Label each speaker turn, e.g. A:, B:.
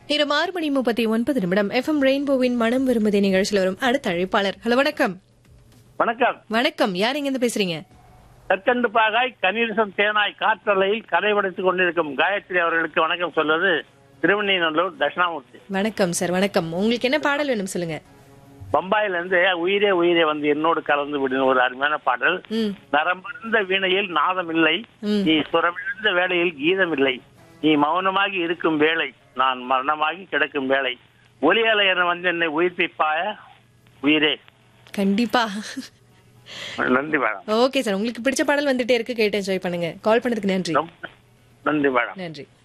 A: நேரம் ஆறு மணி முப்பத்தி ஒன்பது நிமிடம் எஃப்எம் ரெயின்போவின் மனம் விரும்புதே நிகழ்ச்சியில் வரும் அடுத்த அழைப்பாளர் ஹலோ வணக்கம்
B: வணக்கம்
A: வணக்கம் யார் இங்க இருந்து பேசுறீங்க
B: கற்கண்டு பாகாய் கணீரசம் தேனாய் காற்றலையில் கரைவடைத்துக் கொண்டிருக்கும் காயத்ரி அவர்களுக்கு வணக்கம் சொல்வது திருவண்ணைநல்லூர் தட்சிணாமூர்த்தி
A: வணக்கம் சார் வணக்கம் உங்களுக்கு என்ன பாடல் வேணும் சொல்லுங்க
B: பம்பாயில இருந்து உயிரே உயிரே வந்து என்னோடு கலந்து விடும் ஒரு அருமையான பாடல்
A: ம்
B: நரம்பர்ந்த வீணையில் நாதம் இல்லை
A: ம்.
B: நீ சுரமிழ்ந்த வேளையில் கீதம் இல்லை நீ மௌனமாகி இருக்கும் வேளை நான் மரணமாகி கிடக்கும் வேளை ஒலியால என வந்து என்னை உயிர்ப்பிப்பாய உயிரே
A: கண்டிப்பா
B: நன்றி மேடம்
A: ஓகே சார் உங்களுக்கு பிடிச்ச பாடல் வந்துட்டே இருக்கு கேட்டு என்ஜாய் பண்ணுங்க கால் பண்ணதுக்கு நன்றி
B: ரொம்ப நன்றி மேடம்
A: நன்றி